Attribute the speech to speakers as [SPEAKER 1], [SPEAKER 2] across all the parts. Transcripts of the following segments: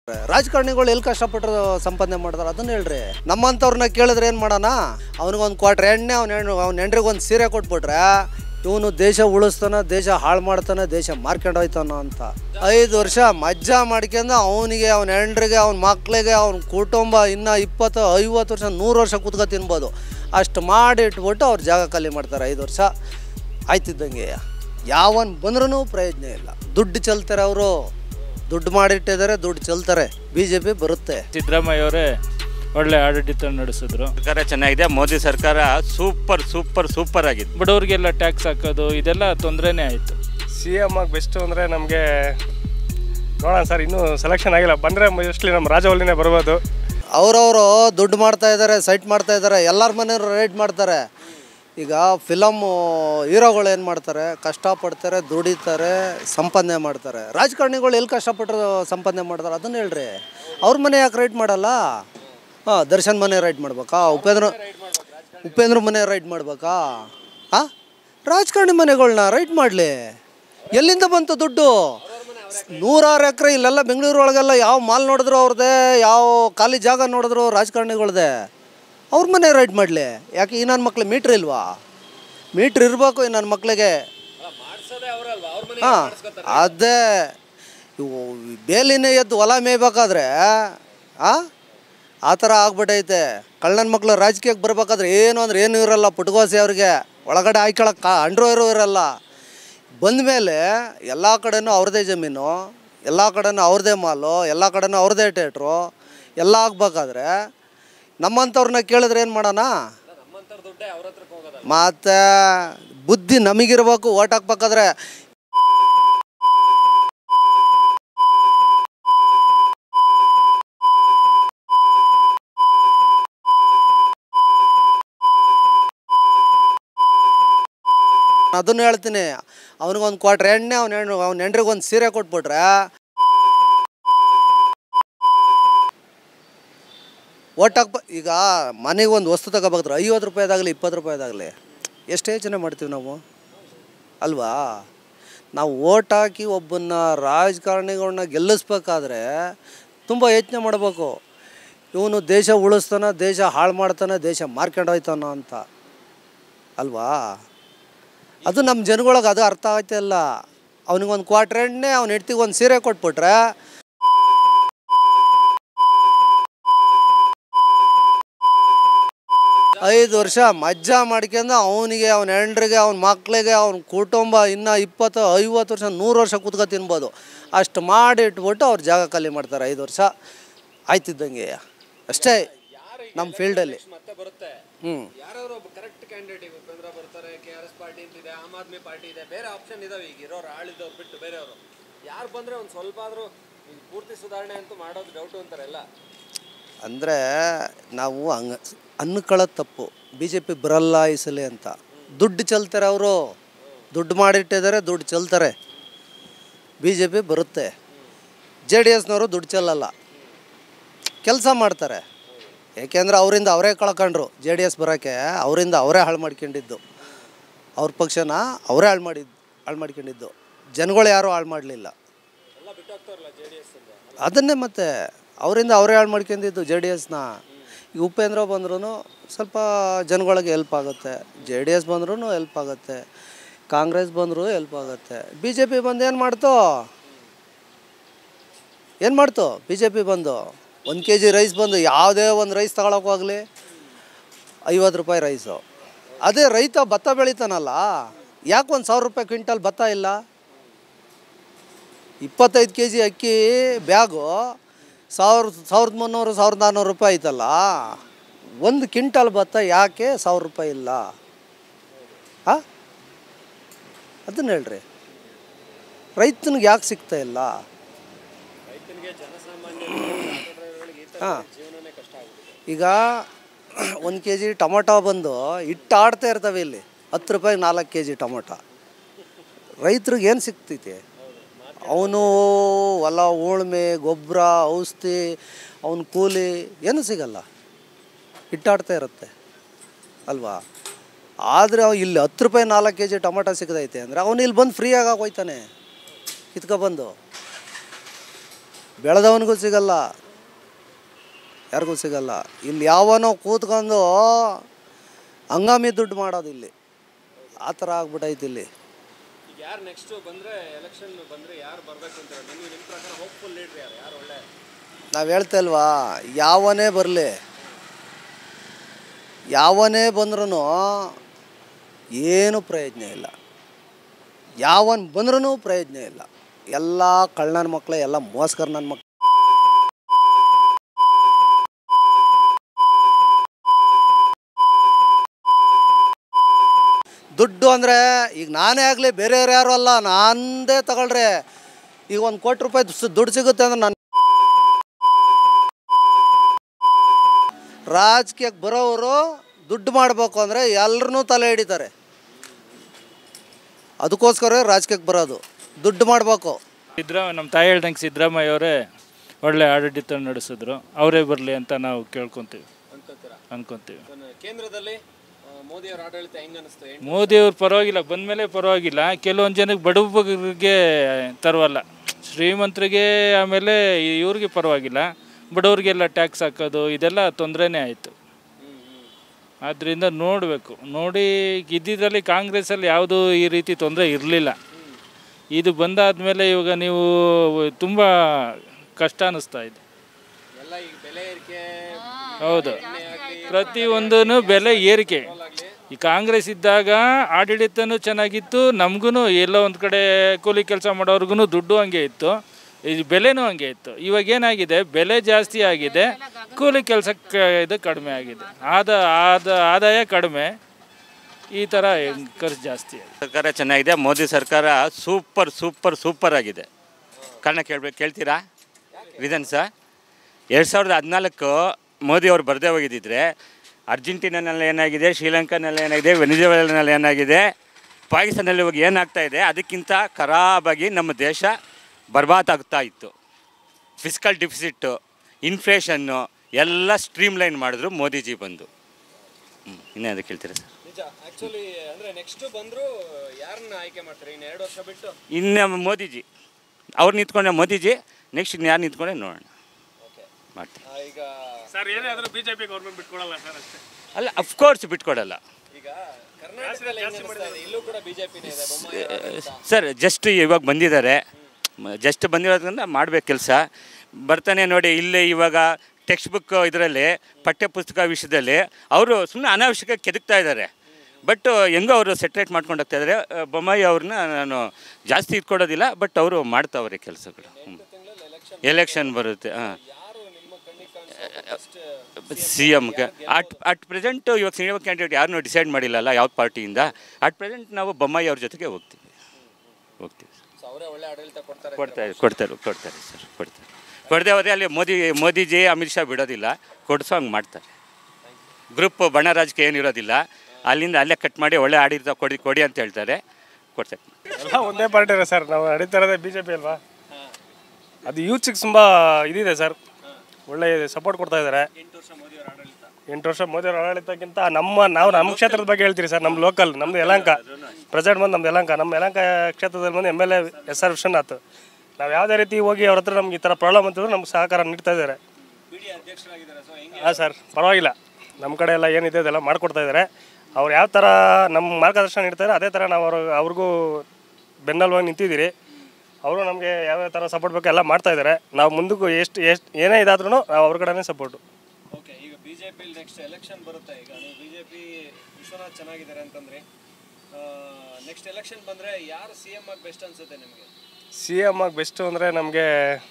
[SPEAKER 1] ರಾಜಕಾರಣಿಗಳು ಎಲ್ಲಿ ಕಷ್ಟಪಟ್ಟು ಸಂಪಾದನೆ ಮಾಡ್ತಾರೆ ಅದನ್ನ ಹೇಳ್ರಿ ನಮ್ಮಂಥವ್ರನ್ನ ಕೇಳಿದ್ರೆ ಏನು ಮಾಡೋಣ ಅವ್ನಿಗೊಂದು ಕ್ವಾಟ್ರ್ ಎಣ್ಣೆ ಅವ್ನ ಹೆಣ್ಣು ಅವ್ನ ಹೆಂಡ್ರಿಗೆ ಒಂದು ಸೀರೆ ಕೊಟ್ಬಿಟ್ರೆ ಇವನು ದೇಶ ಉಳಿಸ್ತಾನ ದೇಶ ಹಾಳು ಮಾಡ್ತಾನೆ ದೇಶ ಮಾರ್ಕೊಂಡು ಹೋಯ್ತಾನ ಅಂತ ಐದು ವರ್ಷ ಮಜ್ಜಾ ಮಾಡ್ಕೊಂಡು ಅವನಿಗೆ ಅವ್ನ ಹೆಂಡ್ರಿಗೆ ಅವ್ನ ಮಕ್ಳಿಗೆ ಅವ್ನ ಕುಟುಂಬ ಇನ್ನು ಇಪ್ಪತ್ತು ಐವತ್ತು ವರ್ಷ ನೂರು ವರ್ಷ ಕುತ್ಕೊ ತಿನ್ಬೋದು ಅಷ್ಟು ಮಾಡಿ ಇಟ್ಬಿಟ್ಟು ಅವ್ರು ಜಾಗ ಖಾಲಿ ಮಾಡ್ತಾರೆ ಐದು ವರ್ಷ ಆಯ್ತಿದ್ದಂಗೆ ಯಾವನ್ ಬಂದ್ರೂ ಪ್ರಯೋಜನ ಇಲ್ಲ ದುಡ್ಡು ಚೆಲ್ತಾರೆ ಅವರು ದುಡ್ಡು ಮಾಡಿಟ್ಟಿದ್ದಾರೆ ದುಡ್ಡು ಚೆಲ್ತಾರೆ ಬಿ ಜೆ ಪಿ ಬರುತ್ತೆ
[SPEAKER 2] ಸಿದ್ದರಾಮಯ್ಯ ಅವರೇ ಒಳ್ಳೆ ಆಡಳಿತ ನಡೆಸಿದ್ರು
[SPEAKER 3] ಸರ್ಕಾರ ಚೆನ್ನಾಗಿದೆ ಮೋದಿ ಸರ್ಕಾರ ಸೂಪರ್ ಸೂಪರ್ ಸೂಪರ್ ಆಗಿದೆ
[SPEAKER 2] ಬಡವರಿಗೆಲ್ಲ ಟ್ಯಾಕ್ಸ್ ಹಾಕೋದು ಇದೆಲ್ಲ ತೊಂದರೆನೇ ಆಯಿತು
[SPEAKER 4] ಸಿ ಎಮ್ ಆಗಿ ಬೆಸ್ಟು ಅಂದರೆ ನಮಗೆ ನೋಡೋಣ ಸರ್ ಇನ್ನೂ ಸೆಲೆಕ್ಷನ್ ಆಗಿಲ್ಲ ಬಂದರೆ ಮೋಸ್ಟ್ಲಿ ನಮ್ಮ ರಾಜವಲ್ಲಿನೇ ಬರ್ಬೋದು
[SPEAKER 1] ಅವರವರು ದುಡ್ಡು ಮಾಡ್ತಾ ಇದ್ದಾರೆ ಸೈಟ್ ಮಾಡ್ತಾ ಇದ್ದಾರೆ ಎಲ್ಲರ ಮನೆಯವರು ರೇಟ್ ಮಾಡ್ತಾರೆ ಈಗ ಫಿಲಮ್ಮು ಹೀರೋಗಳು ಏನು ಮಾಡ್ತಾರೆ ಕಷ್ಟಪಡ್ತಾರೆ ದುಡಿತಾರೆ ಸಂಪಾದನೆ ಮಾಡ್ತಾರೆ ರಾಜಕಾರಣಿಗಳು ಎಲ್ಲಿ ಕಷ್ಟಪಟ್ಟು ಸಂಪಾದನೆ ಮಾಡ್ತಾರೆ ಅದನ್ನ ಹೇಳ್ರಿ ಅವ್ರ ಮನೆ ಯಾಕೆ ರೈಟ್ ಮಾಡಲ್ಲ ಹಾಂ ದರ್ಶನ್ ಮನೆ ರೈಟ್ ಮಾಡ್ಬೇಕಾ ಉಪೇಂದ್ರ ಉಪೇಂದ್ರ ಮನೆ ರೈಟ್ ಮಾಡ್ಬೇಕಾ ಹಾಂ ರಾಜಕಾರಣಿ ಮನೆಗಳ್ನ ರೈಟ್ ಮಾಡಲಿ ಎಲ್ಲಿಂದ ಬಂತು ದುಡ್ಡು ನೂರಾರು ಎಕರೆ ಇಲ್ಲೆಲ್ಲ ಬೆಂಗಳೂರು ಒಳಗೆಲ್ಲ ಯಾವ ಮಾಲ್ ನೋಡಿದ್ರು ಅವ್ರದ್ದೇ ಯಾವ ಖಾಲಿ ಜಾಗ ನೋಡಿದ್ರು ರಾಜಕಾರಣಿಗಳ್ದೆ ಅವ್ರ ಮನೆ ರೈಡ್ ಮಾಡಲಿ ಯಾಕೆ ಈ ನನ್ನ ಮಕ್ಳು ಮೀಟ್ರ್ ಇಲ್ವಾ ಮೀಟ್ರ್ ಇರಬೇಕು ಈ ನನ್ನ ಮಕ್ಳಿಗೆ ಹಾಂ ಅದೇ ಇವು ಬೇಲಿನೇ ಎದ್ದು ಹೊಲ ಮೇಯ್ಬೇಕಾದ್ರೆ ಆ ಆ ಥರ ಆಗ್ಬಿಟ್ಟೈತೆ ಕಳ್ಳನ ಮಕ್ಳು ರಾಜಕೀಯಕ್ಕೆ ಬರ್ಬೇಕಾದ್ರೆ ಏನು ಅಂದ್ರೆ ಏನು ಇರಲ್ಲ ಪುಟ್ಕೋಸಿ ಅವ್ರಿಗೆ ಒಳಗಡೆ ಹಾಯ್ಕೊಳಕ್ಕೆ ಕಾ ಅಂಡ್ರೋರು ಇರಲ್ಲ ಬಂದಮೇಲೆ ಎಲ್ಲ ಕಡೆನೂ ಅವ್ರದ್ದೇ ಜಮೀನು ಎಲ್ಲ ಕಡೆನೂ ಅವ್ರದ್ದೇ ಮಾಲು ಎಲ್ಲ ಕಡೆನೂ ಅವ್ರದ್ದೇ ಥಿಯೇಟ್ರು ಎಲ್ಲ ಆಗ್ಬೇಕಾದ್ರೆ ನಮ್ಮಂಥವ್ರನ್ನ ಕೇಳಿದ್ರೆ ಏನು ಮಾಡೋಣ ಮತ್ತೆ ಬುದ್ಧಿ ನಮಗಿರ್ಬೇಕು ಓಟ್ ಹಾಕ್ಬೇಕಾದ್ರೆ ಅದನ್ನು ಹೇಳ್ತೀನಿ ಅವ್ನಿಗೊಂದು ಕ್ವಾಟ್ರ್ ಎಣ್ಣೆ ಅವ್ನ ಹೆಣ್ಣು ಅವ್ನ ಹೆಂಡ್ರಿಗೆ ಒಂದು ಸೀರೆ ಕೊಟ್ಬಿಟ್ರೆ ಓಟ್ ಹಾಕ್ಬ ಈಗ ಮನೆಗೆ ಒಂದು ವಸ್ತು ತಗೋಬೇಕಾದ್ರೆ ಐವತ್ತು ರೂಪಾಯಿದಾಗಲಿ ಇಪ್ಪತ್ತು ರೂಪಾಯಿದಾಗಲಿ ಎಷ್ಟು ಯೋಚನೆ ಮಾಡ್ತೀವಿ ನಾವು ಅಲ್ವಾ ನಾವು ಓಟ್ ಹಾಕಿ ಒಬ್ಬನ್ನ ರಾಜಕಾರಣಿಗಳನ್ನ ಗೆಲ್ಲಿಸ್ಬೇಕಾದ್ರೆ ತುಂಬ ಯೋಚನೆ ಮಾಡಬೇಕು ಇವನು ದೇಶ ಉಳಿಸ್ತಾನ ದೇಶ ಹಾಳು ಮಾಡ್ತಾನೆ ದೇಶ ಮಾರ್ಕೊಂಡು ಹೋಯ್ತಾನ ಅಂತ ಅಲ್ವಾ ಅದು ನಮ್ಮ ಜನಗಳಿಗೆ ಅದು ಅರ್ಥ ಆಗ್ತಿಲ್ಲ ಅವನಿಗೊಂದು ಕ್ವಾಟ್ರ್ ಎಣ್ಣೆ ಅವ್ನ ಹೆಂಡ್ತಿಗೆ ಒಂದು ಸೀರೆ ಕೊಟ್ಬಿಟ್ರೆ ಐದು ವರ್ಷ ಮಜ್ಜಾ ಮಾಡ್ಕೊಂಡು ಅವನಿಗೆ ಅವನ ಹೆಂಡ್ರಿಗೆ ಅವ್ನ ಮಕ್ಳಿಗೆ ಅವ್ನ ಕುಟುಂಬ ಇನ್ನು ಇಪ್ಪತ್ತು ಐವತ್ತು ವರ್ಷ ನೂರು ವರ್ಷ ಕುತ್ಕೊ ತಿನ್ಬೋದು ಅಷ್ಟು ಮಾಡಿ ಇಟ್ಬಿಟ್ಟು ಅವ್ರು ಜಾಗ ಖಾಲಿ ಮಾಡ್ತಾರೆ ಐದು ವರ್ಷ ಆಯ್ತಿದ್ದಂಗೆ ಅಷ್ಟೇ ನಮ್ಮ ಫೀಲ್ಡಲ್ಲಿ ಹ್ಞೂ
[SPEAKER 5] ಯಾರಾದ್ರೂ ಒಬ್ಬ ಕರೆಕ್ಟ್ ಕ್ಯಾಂಡಿಡೇಟ್ ಈಗ ಉಪೇಂದ್ರ ಬರ್ತಾರೆ ಕೆ ಆರ್ ಎಸ್ ಪಾರ್ಟಿ ಅಂತಿದೆ ಆಮ್ ಆದ್ಮಿ ಪಾರ್ಟಿ ಇದೆ ಬೇರೆ ಆಪ್ಷನ್ ಇದಾವೆ ಈಗ ಇರೋರು ಆಳಿದವ್ರು ಬಿಟ್ಟು ಬೇರೆಯವರು ಯಾರು ಬಂದ್ರೆ ಒಂದು ಸ್ವಲ್ಪ ಆದ್ರೂ ಈಗ ಪೂರ್ತಿ ಸುಧಾರಣೆ ಅಂತೂ ಮಾಡೋದು ಡೌಟು ಅಂತಾರೆಲ್ಲ
[SPEAKER 1] ಅಂದರೆ ನಾವು ಹಂಗ ಅನ್ಕೊಳ್ಳೋದು ತಪ್ಪು ಬಿ ಜೆ ಪಿ ಬರಲ್ಲ ಈ ಸಲ ಅಂತ ದುಡ್ಡು ಚೆಲ್ತಾರೆ ಅವರು ದುಡ್ಡು ಮಾಡಿಟ್ಟಿದ್ದಾರೆ ದುಡ್ಡು ಚೆಲ್ತಾರೆ ಬಿ ಜೆ ಪಿ ಬರುತ್ತೆ ಜೆ ಡಿ ಎಸ್ನವರು ದುಡ್ಡು ಚೆಲ್ಲಲ್ಲ ಕೆಲಸ ಮಾಡ್ತಾರೆ ಏಕೆಂದರೆ ಅವರಿಂದ ಅವರೇ ಕಳ್ಕೊಂಡ್ರು ಜೆ ಡಿ ಎಸ್ ಬರೋಕ್ಕೆ ಅವರಿಂದ ಅವರೇ ಹಾಳು ಮಾಡ್ಕೊಂಡಿದ್ದು ಅವ್ರ ಪಕ್ಷನ ಅವರೇ ಹಾಳು ಮಾಡಿದ್ದು ಹಾಳು ಮಾಡ್ಕೊಂಡಿದ್ದು ಜನಗಳು ಯಾರೂ ಹಾಳು ಮಾಡಲಿಲ್ಲ ಅದನ್ನೇ ಮತ್ತೆ ಅವರಿಂದ ಅವರೇ ಹಾಳು ಮಾಡ್ಕೊಂಡಿದ್ದು ಜೆ ಡಿ ಎಸ್ನ ಈಗ ಉಪೇಂದ್ರ ಬಂದ್ರೂ ಸ್ವಲ್ಪ ಜನಗಳಿಗೆ ಹೆಲ್ಪ್ ಆಗುತ್ತೆ ಜೆ ಡಿ ಎಸ್ ಬಂದ್ರೂ ಹೆಲ್ಪ್ ಆಗುತ್ತೆ ಕಾಂಗ್ರೆಸ್ ಬಂದರೂ ಹೆಲ್ಪ್ ಆಗುತ್ತೆ ಬಿ ಜೆ ಪಿ ಬಂದು ಏನು ಮಾಡ್ತು ಏನು ಮಾಡ್ತು ಬಿ ಜೆ ಪಿ ಬಂದು ಒಂದು ಕೆ ಜಿ ರೈಸ್ ಬಂದು ಯಾವುದೇ ಒಂದು ರೈಸ್ ತಗೊಳಕ್ಕೆ ಹೋಗಲಿ ಐವತ್ತು ರೂಪಾಯಿ ರೈಸು ಅದೇ ರೈತ ಭತ್ತ ಬೆಳಿತಾನಲ್ಲ ಯಾಕೆ ಒಂದು ಸಾವಿರ ರೂಪಾಯಿ ಕ್ವಿಂಟಲ್ ಭತ್ತ ಇಲ್ಲ ಇಪ್ಪತ್ತೈದು ಕೆ ಜಿ ಅಕ್ಕಿ ಬ್ಯಾಗು ಸಾವಿರ ಸಾವಿರದ ಮುನ್ನೂರು ಸಾವಿರದ ನಾನ್ನೂರು ರೂಪಾಯಿ ಐತಲ್ಲ ಒಂದು ಕ್ವಿಂಟಲ್ ಭತ್ತ ಯಾಕೆ ಸಾವಿರ ರೂಪಾಯಿ ಇಲ್ಲ ಹಾಂ ಅದನ್ನ ಹೇಳ್ರಿ ರೈತನಿಗೆ ಯಾಕೆ ಸಿಗ್ತಾ ಇಲ್ಲ ಹಾಂ ಈಗ ಒಂದು ಕೆ ಜಿ ಟೊಮೊಟೊ ಬಂದು ಇಟ್ಟು ಆಡ್ತಾ ಇರ್ತವೆ ಇಲ್ಲಿ ಹತ್ತು ರೂಪಾಯಿಗೆ ನಾಲ್ಕು ಕೆ ಜಿ ಟೊಮೊಟೊ ರೈತ್ರಿಗೆ ಏನು ಸಿಗ್ತೈತಿ ಅವನು ಹೊಲ ಉಳುಮೆ ಗೊಬ್ಬರ ಔಷಧಿ ಅವನ ಕೂಲಿ ಏನೂ ಸಿಗಲ್ಲ ಇಟ್ಟಾಡ್ತಾ ಇರುತ್ತೆ ಅಲ್ವಾ ಆದರೆ ಅವ ಇಲ್ಲಿ ಹತ್ತು ರೂಪಾಯಿ ನಾಲ್ಕು ಕೆ ಜಿ ಟೊಮೊಟೊ ಸಿಗದೈತೆ ಅಂದರೆ ಅವನು ಇಲ್ಲಿ ಬಂದು ಫ್ರೀಯಾಗಿ ಹೋಯ್ತಾನೆ ಕಿತ್ಕೊಬಂದು ಬೆಳೆದವನಿಗೂ ಸಿಗಲ್ಲ ಯಾರಿಗೂ ಸಿಗಲ್ಲ ಇಲ್ಲಿ ಯಾವನೋ ಕೂತ್ಕೊಂಡು ಹಂಗಾಮಿ ದುಡ್ಡು ಮಾಡೋದು ಇಲ್ಲಿ ಆ ಥರ ಆಗ್ಬಿಟ್ಟೈತೆ ಇಲ್ಲಿ
[SPEAKER 5] ಈಗ ಯಾರು ನೆಕ್ಸ್ಟ್ ಬಂದ್ರೆ ಎಲೆಕ್ಷನ್ ಬಂದ್ರೆ ಯಾರು ಬರ್ಬೇಕು ಅಂತ ನಿಮ್ಗೆ ನಿಮ್ಮ ಪ್ರಕಾರ ಹೋಪ್ಫುಲ್ ಲೀಡರ್ ಯಾರು ಯಾರು ಒಳ್ಳೆ
[SPEAKER 1] ನಾವು ಹೇಳ್ತಲ್ವಾ ಯಾವನೇ ಬರಲಿ ಯಾವನೇ ಬಂದ್ರೂ ಏನು ಪ್ರಯೋಜನ ಇಲ್ಲ ಯಾವನ್ ಬಂದ್ರೂ ಪ್ರಯೋಜನ ಇಲ್ಲ ಎಲ್ಲ ಕಳ್ಳನ ಮಕ್ಕಳು ಎಲ್ಲ ಮೋಸ್ಕರ ನನ್ನ ಮಕ್ಕಳು ದುಡ್ಡು ಅಂದರೆ ಈಗ ನಾನೇ ಆಗಲಿ ಬೇರೆಯವ್ರು ಯಾರು ಅಲ್ಲ ನಂದೇ ತಗೊಳ್ರಿ ಈಗ ಒಂದು ಕೋಟಿ ರೂಪಾಯಿ ದುಸ್- ದುಡ್ಡು ಸಿಗುತ್ತೆ ಅಂದ್ರೆ ನಾನು ರಾಜಕೀಯಕ್ಕೆ ಬರೋರು ದುಡ್ಡು ಮಾಡಬೇಕು ಅಂದರೆ ಎಲ್ಲರನ್ನೂ ತಲೆ ಹಿಡಿತಾರೆ ಅದಕ್ಕೋಸ್ಕರ ರಾಜಕೀಯಕ್ಕೆ ಬರೋದು ದುಡ್ಡು ಮಾಡಬೇಕು
[SPEAKER 2] ಸಿದ್ದರಾಮ ನಮ್ಮ ತಾಯಿ ಹೇಳ್ದಂಗೆ ಸಿದ್ದರಾಮಯ್ಯ ಅವರೇ ಒಳ್ಳೆ ಆಡಳಿತ ನಡೆಸಿದ್ರು ಅವರೇ ಬರಲಿ ಅಂತ ನಾವು ಕೇಳ್ಕೊತೀವಿ
[SPEAKER 5] ಅನ್ಕೋತೀರಾ
[SPEAKER 2] ಅನ್ಕೊತೀವಿ
[SPEAKER 5] ನನ್ನ ಕೇಂದ್ರದಲ್ಲಿ ಆ, ಮೋದಿ ಅವರ ಆಡಳಿತ ಹೆಂಗ್ ಅನಿಸ್ತು ಹೆಂಗ್
[SPEAKER 2] ಮೋದಿಯವ್ರು ಪರವಾಗಿಲ್ಲ ಬಂದಮೇಲೆ ಪರವಾಗಿಲ್ಲ ಕೆಲವೊಂದು ಜನಕ್ಕೆ ಬಡವರಿಗೆ ತರವಲ್ಲ ಶ್ರೀಮಂತರಿಗೆ ಆಮೇಲೆ ಇವ್ರಿಗೆ ಪರವಾಗಿಲ್ಲ ಬಡವ್ರಿಗೆಲ್ಲ ಟ್ಯಾಕ್ಸ್ ಹಾಕೋದು ಇದೆಲ್ಲ ತೊಂದರೆನೇ ಆಯಿತು ಆದ್ದರಿಂದ ನೋಡಬೇಕು ನೋಡಿ ಇದ್ದಿದ್ರಲ್ಲಿ ಕಾಂಗ್ರೆಸ್ಸಲ್ಲಿ ಯಾವುದೂ ಈ ರೀತಿ ತೊಂದರೆ ಇರಲಿಲ್ಲ ಇದು ಬಂದಾದಮೇಲೆ ಇವಾಗ ನೀವು ತುಂಬ ಕಷ್ಟ ಅನ್ನಿಸ್ತಾ ಇದೆ
[SPEAKER 5] ಎಲ್ಲ ಈಗ ಬೆಲೆ ಏರಿಕೆ
[SPEAKER 2] ಹೌದು ಪ್ರತಿಯೊಂದೂ ಬೆಲೆ ಏರಿಕೆ ಈ ಕಾಂಗ್ರೆಸ್ ಇದ್ದಾಗ ಆಡಳಿತನೂ ಚೆನ್ನಾಗಿತ್ತು ನಮಗೂ ಎಲ್ಲೋ ಒಂದು ಕಡೆ ಕೂಲಿ ಕೆಲಸ ಮಾಡೋರ್ಗು ದುಡ್ಡು ಹಂಗೆ ಇತ್ತು ಈ ಬೆಲೆನೂ ಹಂಗೆ ಇತ್ತು ಇವಾಗ ಏನಾಗಿದೆ ಬೆಲೆ ಜಾಸ್ತಿ ಆಗಿದೆ ಕೂಲಿ ಕೆಲಸಕ್ಕೆ ಇದು ಕಡಿಮೆ ಆಗಿದೆ ಆದ ಆದ ಆದಾಯ ಕಡಿಮೆ ಈ ಥರ ಖರ್ಚು ಜಾಸ್ತಿ ಆಗಿದೆ
[SPEAKER 3] ಸರ್ಕಾರ ಚೆನ್ನಾಗಿದೆ ಮೋದಿ ಸರ್ಕಾರ ಸೂಪರ್ ಸೂಪರ್ ಸೂಪರ್ ಆಗಿದೆ ಕಾರಣ ಕೇಳ್ಬೇಕು ಕೇಳ್ತೀರಾ ರೀಸನ್ ಸರ್ ಎರಡು ಸಾವಿರದ ಹದಿನಾಲ್ಕು ಮೋದಿ ಅವರು ಬರದೇ ಹೋಗಿದ್ದಿದ್ರೆ ಅರ್ಜೆಂಟೀನಾನಲ್ಲಿ ಏನಾಗಿದೆ ಶ್ರೀಲಂಕಾನಲ್ಲಿ ಏನಾಗಿದೆ ವೆನಿಜುವೆಲಾನಲ್ಲಿ ಏನಾಗಿದೆ ಪಾಕಿಸ್ತಾನಲ್ಲಿ ಇವಾಗ ಏನಾಗ್ತಾ ಇದೆ ಅದಕ್ಕಿಂತ ಖರಾಬಾಗಿ ನಮ್ಮ ದೇಶ ಬರ್ಬಾದ್ ಆಗ್ತಾ ಇತ್ತು ಫಿಸಿಕಲ್ ಡಿಫಿಸಿಟ್ಟು ಇನ್ಫ್ಲೇಷನ್ನು ಎಲ್ಲ ಸ್ಟ್ರೀಮ್ ಲೈನ್ ಮಾಡಿದ್ರು ಮೋದಿಜಿ ಬಂದು ಹ್ಞೂ ಇನ್ನೇನು ಕೇಳ್ತೀರಾ ಸರ್
[SPEAKER 5] ನಿಜ ಆಕ್ಚುಲಿ ಅಂದ್ರೆ ನೆಕ್ಸ್ಟ್ ಬಂದ್ರು ಯಾರನ್ನ ಆಯ್ಕೆ ಮಾಡ್ತಾರೆ ಇನ್ನು ಎರಡು ವರ್ಷ ಬಿಟ್ಟು
[SPEAKER 3] ಇನ್ನು ಮೋದಿಜಿ ಅವ್ರು ನಿಂತ್ಕೊಂಡೆ ಮೋದಿಜಿ ನೆಕ್ಸ್ಟ್ ಇನ್ನು ಯಾರು ನಿಂತ್ಕೊಂಡೆ ನೋಡೋಣ
[SPEAKER 5] ಓಕೆ
[SPEAKER 3] ಮಾಡ್ತೀನಿ
[SPEAKER 5] ಈಗ
[SPEAKER 4] ಸರ್ ಏನೇ ಆದರೂ ಬಿ ಜೆ ಪಿ ಗೌರ್ಮೆಂಟ್ ಬಿಟ್ಕೊಡಲ್ಲ ಸರ್ ಅಷ್ಟೇ
[SPEAKER 3] ಅಲ್ಲ ಅಫ್ಕೋರ್ಸ್ ಬಿಟ್ಕೊಡಲ್ಲ
[SPEAKER 5] ಈಗ ಕರ್ನಾಟಕದಲ್ಲಿ ಹೆಂಗ್ ಅನಿಸ್ತಾ ಇದೆ ಇಲ್ಲೂ ಕೂಡ ಬಿಜೆಪಿನೇ ಇದೆ ಬೊಮ್ಮಾಯಿ ಅವರ ಆಡಳಿತ.
[SPEAKER 3] ಸರ್ ಜಸ್ಟ್ ಇವಾಗ ಬಂದಿದ್ದಾರೆ ಜಸ್ಟ್ ಬಂದಿರೋದ್ರಿಂದ ಮಾಡ್ಬೇಕು ಕೆಲಸ ಬರ್ತಾನೆ ನೋಡಿ ಇಲ್ಲೇ ಇವಾಗ ಟೆಕ್ಸ್ಟ್ ಬುಕ್ ಇದರಲ್ಲಿ ಪಠ್ಯಪುಸ್ತಕ ವಿಷಯದಲ್ಲಿ ಅವರು ಸುಮ್ಮನೆ ಅನಾವಶ್ಯಕ ಕೆದಕ್ತಾ ಇದ್ದಾರೆ ಬಟ್ ಹೆಂಗೋ ಅವರು ಸೆಟ್ರೇಟ್ ಮಾಡ್ಕೊಂಡು ಹೋಗ್ತಾ ಇದ್ದಾರೆ ಆ, ಬೊಮ್ಮಾಯಿ ಅವ್ರನ್ನ ನಾನು ಜಾಸ್ತಿ ಇಟ್ಕೊಡೋದಿಲ್ಲ ಬಟ್ ಅವರು ಮಾಡ್ತಾವ್ರೆ ಕೆಲಸಗಳು
[SPEAKER 5] ತಿಂಗಳಲ್ಲಿ ಎಲೆಕ್ಷನ್
[SPEAKER 3] ಎಲೆಕ್ಷನ್ ಬರುತ್ತೆ ಹಾಂ
[SPEAKER 5] ಯಾರು ನಿಮ್ಮ ಕಣ್ಣಿಗೆ ಕಾಣಿಸೋ ಬೆಸ್ಟ್
[SPEAKER 3] ಸಿ ಎಮ್ಗೆ ಅಟ್ ಅಟ್ ಪ್ರೆಸೆಂಟ್ ಇವಾಗ ಸಿನಿಮಾ ಕ್ಯಾಂಡಿಡೇಟ್ ಯಾರನ್ನೂ ಡಿಸೈಡ್ ಮಾಡಿಲ್ಲಲ್ಲ ಯಾವ ಪಾರ್ಟಿಯಿಂದ ಅಟ್ ಪ್ರೆಸೆಂಟ್ ನಾವು ಬೊಮ್ಮಾಯಿ ಅವ್ರ ಜೊತೆಗೆ ಹೋಗ್ತೀವಿ ಹೋಗ್ತೀವಿ
[SPEAKER 5] ಸೊ ಅವರೇ ಒಳ್ಳೆ ಆಡಳಿತ ಕೊಡ್ತಾರೆ
[SPEAKER 3] ಕೊಡ್ತಾರೆ ಕೊಡ್ತಾರೆ ಕೊಡ್ತಾರೆ ಸರ್ ಕೊಡ್ತಾರೆ ಕೊಡದೆ ಹೋದರೆ ಅಲ್ಲಿ ಮೋದಿ ಮೋದಿಜಿ ಅಮಿತ್ ಶಾ ಬಿಡೋದಿಲ್ಲ ಕೊಡಿಸೋ ಹಂಗೆ ಮಾಡ್ತಾರೆ ಗ್ರೂಪ್ ಬಣ ರಾಜಕೀಯ ಏನಿರೋದಿಲ್ಲ ಅಲ್ಲಿಂದ ಅಲ್ಲೇ ಕಟ್ ಮಾಡಿ ಒಳ್ಳೆ ಆಡಳಿತ ಕೊಡಿ ಕೊಡಿ ಅಂತ ಹೇಳ್ತಾರೆ ಕೊಡ್ತಾರೆ
[SPEAKER 4] ಎಲ್ಲ ಒಂದೇ ಪಾರ್ಟಿ ಇದೆ ಸರ್ ನಾವು ನಡೀತಾ ಇರೋದೇ ಬಿ ಜೆ ಪಿ ಅಲ್ವಾ ಅದು ಯೂತ್ಸಿಗೆ ತುಂಬ ಇದಿದೆ ಸರ್ ಒಳ್ಳೆ ಸಪೋರ್ಟ್ ಕೊಡ್ತಾ ಇದ್ದಾರೆ
[SPEAKER 5] ಎಂಟು ವರ್ಷ ಮೋದಿ ಅವರ ಆಡಳಿತ
[SPEAKER 4] ಎಂಟು ವರ್ಷ ಮೋದಿ ಅವ್ರ ಆಡಳಿತಕ್ಕಿಂತ ನಮ್ಮ ನಾವು ನಮ್ಮ ಕ್ಷೇತ್ರದ ಬಗ್ಗೆ ಹೇಳ್ತೀರಿ ಸರ್ ನಮ್ಮ ಲೋಕಲ್ ನಮ್ದು ಯಲಹಂಕ ಪ್ರೆಸೆಂಟ್ ಬಂದು ನಮ್ದು ಯಲಹಂಕ ನಮ್ಮ ಯಲಹಂಕ ಕ್ಷೇತ್ರದಲ್ಲಿ ಬಂದು M L A S R Vishwanath ನಾವು ಯಾವುದೇ ರೀತಿ ಹೋಗಿ ಅವ್ರ ಹತ್ರ ನಮ್ಗೆ ಈ ಥರ ಪ್ರಾಬ್ಲಮ್ ಅಂತಿದ್ರು ನಮ್ಗೆ ಸಹಕಾರ ನೀಡ್ತಾ ಇದ್ದಾರೆ
[SPEAKER 5] ಬಿಡಿ ಅಧ್ಯಕ್ಷರಾಗಿದ್ದಾರೆ ಸೊ ಹೆಂಗೆ
[SPEAKER 4] ಹಾಂ ಸರ್ ಪರವಾಗಿಲ್ಲ ನಮ್ಮ ಕಡೆ ಎಲ್ಲ ಏನಿದೆ ಅದೆಲ್ಲ ಮಾಡಿಕೊಡ್ತಾ ಇದ್ದಾರೆ ಅವ್ರು ಯಾವ ಥರ ನಮ್ಮ ಮಾರ್ಗದರ್ಶನ ನೀಡ್ತಾರೆ ಅದೇ ಥರ ನಾವು ಅವ್ರ ಅವ್ರಿಗೂ ಬೆನ್ನೆಲುವಾಗಿ ನಿಂತಿದ್ದೀರಿ ಅವರು ನಮಗೆ ಯಾವ್ಯಾವ ಥರ ಸಪೋರ್ಟ್ ಬೇಕು ಎಲ್ಲ ಮಾಡ್ತಾ ಇದ್ದಾರೆ ನಾವು ಮುಂದಕ್ಕೂ ಎಷ್ಟು ಎಷ್ಟು ಏನೇ ಇದಾದ್ರೂ ನಾವು ಅವ್ರ ಕಡೆನೇ ಸಪೋರ್ಟು
[SPEAKER 5] ಓಕೆ ಈಗ ಬಿಜೆಪಿ ನೆಕ್ಸ್ಟ್ ಎಲೆಕ್ಷನ್ ಬರುತ್ತೆ ಈಗ ನೀವು ಬಿಜೆಪಿ ವಿಶ್ವನಾಥ್ ಚೆನ್ನಾಗಿದ್ದಾರೆ ಅಂತಂದ್ರೆ ನೆಕ್ಸ್ಟ್ ಎಲೆಕ್ಷನ್ ಬಂದ್ರೆ ಯಾರು ಸಿ ಎಂ ಆಗಿ ಬೆಸ್ಟ್ ಅನ್ಸುತ್ತೆ ನಿಮಗೆ
[SPEAKER 4] ಸಿ ಎಮ್ ಆಗಿ ಬೆಸ್ಟು ಅಂದರೆ ನಮಗೆ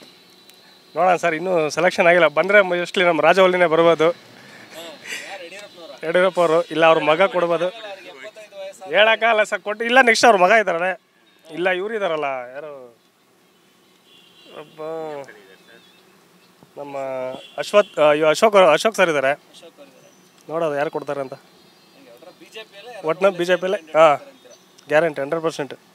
[SPEAKER 4] ನೋಡೋಣ ಸರ್ ಇನ್ನೂ ಸೆಲೆಕ್ಷನ್ ಆಗಿಲ್ಲ ಬಂದರೆ ಮೋಸ್ಟ್ಲಿ ನಮ್ಮ ರಾಜವಲ್ಲಿನೇ ಬರ್ಬೋದು
[SPEAKER 5] ಯಾರು ಯಡಿಯೂರಪ್ಪನವರ
[SPEAKER 4] ಯಡಿಯೂರಪ್ಪ ಅವರು ಇಲ್ಲ ಅವ್ರ ಮಗ ಕೊಡ್ಬೋದು
[SPEAKER 5] ಅವ್ರಿಗೆ ಎಪ್ಪತ್ತೈದು ವಯಸ್ಸು
[SPEAKER 4] ಹೇಳೋಕ್ಕಾಗಲ್ಲ ಸರ್ ಕೊಟ್ಟು ಇಲ್ಲ ನೆಕ್ಸ್ಟ್ ಅವ್ರ ಮಗ ಇದ್ದಾರಲ್ಲ ಇಲ್ಲ ಇವ್ರು ಇದ್ದಾರಲ್ಲ ಯಾರು ಒಬ್ಬ ನಮ್ಮ ಅಶ್ವತ್ ಆ, ಇವ್ ಅಶೋಕ್ ಅವ್ರು- ಅಶೋಕ್ ಸರ್ ಇದ್ದಾರೆ
[SPEAKER 5] ಅಶೋಕ್ ಅವರಿದ್ದಾರೆ
[SPEAKER 4] ನೋಡೋದು ಯಾರು ಕೊಡ್ತಾರೆ ಅಂತ
[SPEAKER 5] ಹಂಗೆ ಒಟ್ಟರ ಬಿಜೆಪಿಯಲ್ಲೇ
[SPEAKER 4] ಒಟ್ಟಿನ ಬಿ ಜೆ ಪಿಲೇ ಹಾಂ ಗ್ಯಾರಂಟಿ ಹಂಡ್ರೆಡ್ ಪರ್ಸೆಂಟ್